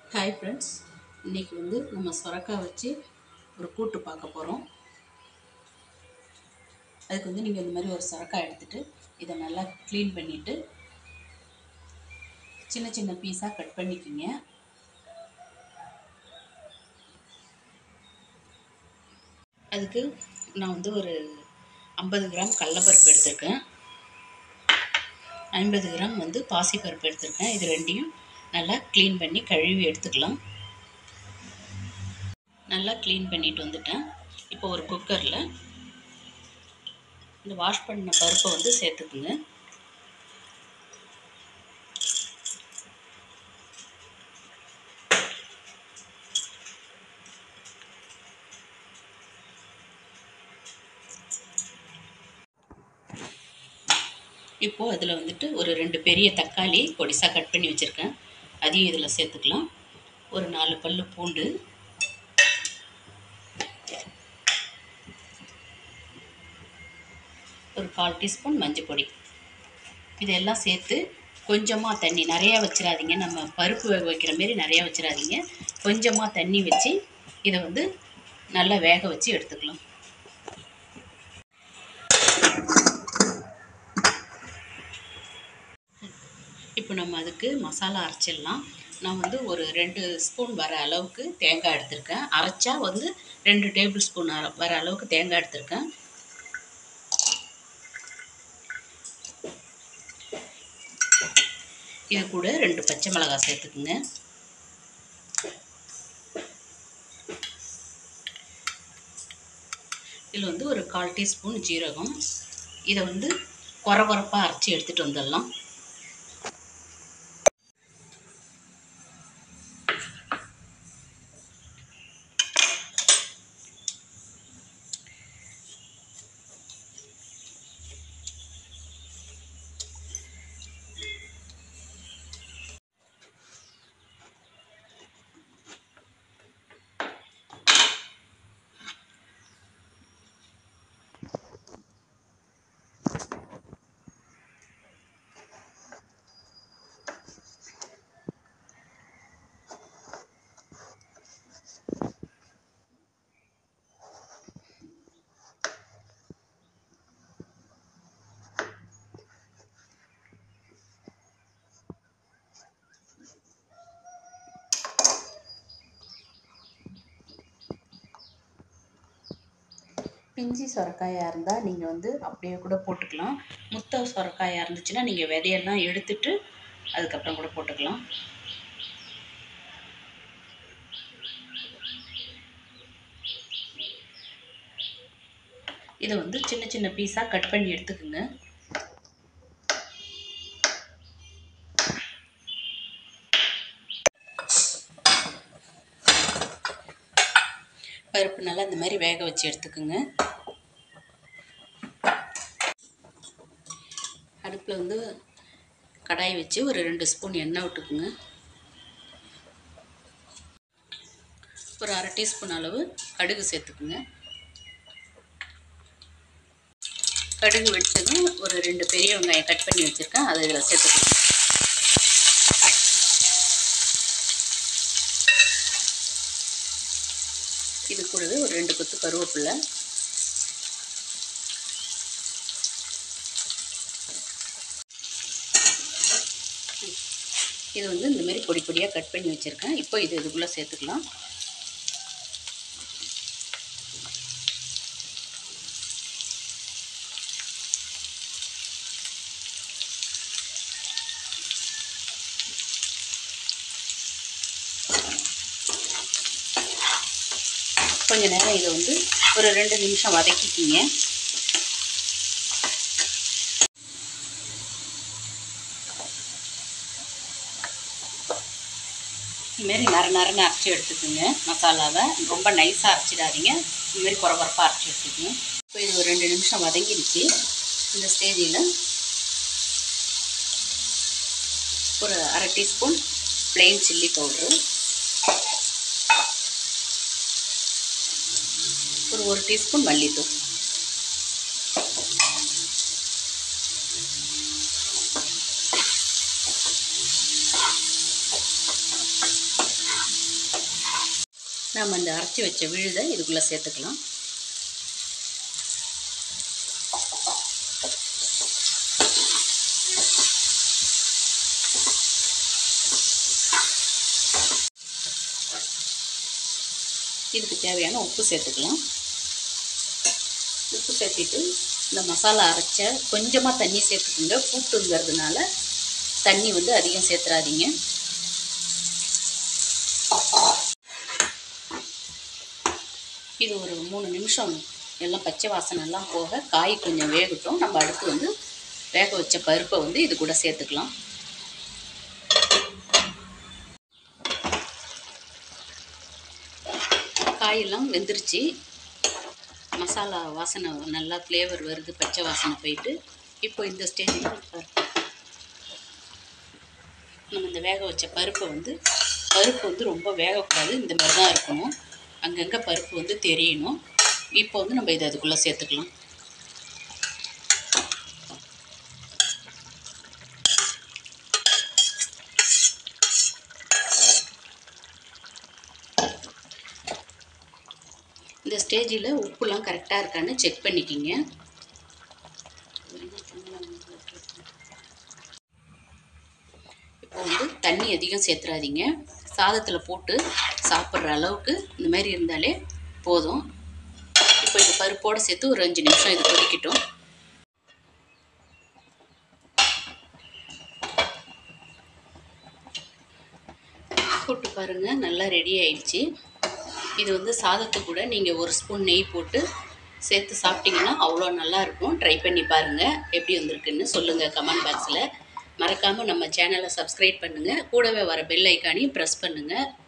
hi friends இன்றைக்கி வந்து நம்ம சுரக்காய் வச்சு ஒரு கூட்டு பார்க்க போகிறோம் அதுக்கு வந்து நீங்கள் இந்த மாதிரி ஒரு சுரக்காய் எடுத்துகிட்டு இதை நல்லா க்ளீன் பண்ணிவிட்டு சின்ன சின்ன பீஸாக கட் பண்ணிக்கிங்க அதுக்கு நான் வந்து ஒரு ஐம்பது கிராம் கடலப்பருப்பு எடுத்திருக்கேன் ஐம்பது கிராம் வந்து பாசிப்பருப்பு எடுத்திருக்கேன் இது ரெண்டையும் நல்லா க்ளீன் பண்ணி கழுவி எடுத்துக்கலாம் நல்லா க்ளீன் பண்ணிட்டு வந்துட்டேன் இப்போ ஒரு குக்கரில் இந்த வாஷ் பண்ண பருப்பை வந்து சேர்த்துக்குங்க இப்போது அதில் வந்துட்டு ஒரு ரெண்டு பெரிய தக்காளி பொடிசாக கட் பண்ணி வச்சுருக்கேன் அதையும் இதில் சேர்த்துக்கலாம் ஒரு நாலு பல்லு பூண்டு ஒரு கால் டீஸ்பூன் மஞ்சள் பொடி இதெல்லாம் சேர்த்து கொஞ்சமாக தண்ணி நிறையா வச்சிடாதீங்க நம்ம பருப்பு வேக வைக்கிற மாரி நிறையா வச்சிடாதீங்க கொஞ்சமாக தண்ணி வச்சு இதை வந்து நல்லா வேக வச்சு எடுத்துக்கலாம் இப்போ நம்ம அதுக்கு மசாலா அரைச்சிடலாம் நான் வந்து ஒரு ரெண்டு ஸ்பூன் வர அளவுக்கு தேங்காய் எடுத்திருக்கேன் அரைச்சா வந்து ரெண்டு டேபிள் ஸ்பூன் அர வர அளவுக்கு தேங்காய் எடுத்திருக்கேன் இது கூட ரெண்டு பச்சை மிளகாய் சேர்த்துக்குங்க இதில் வந்து ஒரு கால் டீஸ்பூன் ஜீரகம் இதை வந்து குறை குறைப்பாக அரைச்சி எடுத்துகிட்டு வந்துடலாம் பிஞ்சி சொரக்காயாக இருந்தால் நீங்கள் வந்து அப்படியே கூட போட்டுக்கலாம் முத்த சொரக்காயாக இருந்துச்சுன்னா நீங்கள் விதையெல்லாம் எடுத்துட்டு அதுக்கப்புறம் கூட போட்டுக்கலாம் இதை வந்து சின்ன சின்ன பீஸாக கட் பண்ணி எடுத்துக்கோங்க பருப்பு நல்லா இந்த மாதிரி வேக வச்சு எடுத்துக்கோங்க அடுப்பில் வந்து கடாய் வச்சு ஒரு ரெண்டு ஸ்பூன் எண்ணெய் விட்டுக்குங்க ஒரு அரை டீஸ்பூன் அளவு கடுகு சேர்த்துக்குங்க கடுகு வெடிச்சதும் ஒரு ரெண்டு பெரிய வெங்காயம் கட் பண்ணி வச்சுருக்கேன் அதை இதில் சேர்த்துக்கோங்க இது கூடவே ஒரு ரெண்டு கொத்து கருவேப்பிலை இது வந்து இந்த மாதிரி பொடி பொடியாக கட் பண்ணி வச்சுருக்கேன் இப்போ இது இதுக்குள்ளே சேர்த்துக்கலாம் கொஞ்ச நேரம் இதை வந்து ஒரு ரெண்டு நிமிஷம் வதக்கிக்கிங்க இதுமாரி நர நரன்னு அரைச்சி எடுத்துக்கோங்க மசாலாவை ரொம்ப நைஸாக அரைச்சிடாதீங்க இதுமாரி குறை குறைப்பாக அரைச்சி எடுத்துக்கோங்க இப்போ இது ஒரு ரெண்டு நிமிஷம் வதங்கிடுச்சு இந்த ஸ்டேஜில் ஒரு அரை டீஸ்பூன் ப்ளெயின் சில்லி பவுட்ரு ஒரு ஒரு டீஸ்பூன் மல்லித்தூள் நம்ம இந்த அரைச்சி வச்ச விழுதை இதுக்குள்ளே சேர்த்துக்கலாம் இதுக்கு தேவையான உப்பு சேர்த்துக்கலாம் உப்பு சேர்த்திட்டு இந்த மசாலா அரைச்ச கொஞ்சமாக தண்ணி சேர்த்துக்குங்க கூட்டுங்கிறதுனால தண்ணி வந்து அதிகம் சேர்த்துறாதீங்க இது ஒரு மூணு நிமிஷம் எல்லாம் பச்சை வாசனை எல்லாம் போக காய் கொஞ்சம் வேகட்டும் நம்ம அடுத்து வந்து வேக வச்ச பருப்பை வந்து இது கூட சேர்த்துக்கலாம் காயெல்லாம் வெந்துருச்சு மசாலா வாசனை நல்லா ஃப்ளேவர் வருது பச்சை வாசனை போயிட்டு இப்போ இந்த ஸ்டேஜில் நம்ம இந்த வேக வச்ச பருப்பை வந்து பருப்பு வந்து ரொம்ப வேகக்கூடாது இந்த மாதிரி தான் இருக்கணும் அங்கங்கே பருப்பு வந்து தெரியணும் இப்போ வந்து நம்ம இதை அதுக்குள்ளே சேர்த்துக்கலாம் இந்த ஸ்டேஜில் உப்புலாம் கரெக்டாக இருக்கான்னு செக் பண்ணிக்கிங்க இப்போ வந்து தண்ணி அதிகம் சேர்த்துறாதீங்க சாதத்தில் போட்டு சாப்பிட்ற அளவுக்கு இந்த மாதிரி இருந்தாலே போதும் இப்போ இது பருப்போடு சேர்த்து ஒரு அஞ்சு நிமிஷம் இது கொதிக்கட்டும் போட்டு பாருங்கள் நல்லா ரெடி ஆயிடுச்சு இது வந்து சாதத்து கூட நீங்கள் ஒரு ஸ்பூன் நெய் போட்டு சேர்த்து சாப்பிட்டீங்கன்னா அவ்வளோ நல்லாயிருக்கும் ட்ரை பண்ணி பாருங்கள் எப்படி வந்திருக்குன்னு சொல்லுங்கள் கமெண்ட் பாக்ஸில் மறக்காமல் நம்ம சேனலை சப்ஸ்கிரைப் பண்ணுங்கள் கூடவே வர பெல் ஐக்கானையும் ப்ரெஸ் பண்ணுங்கள்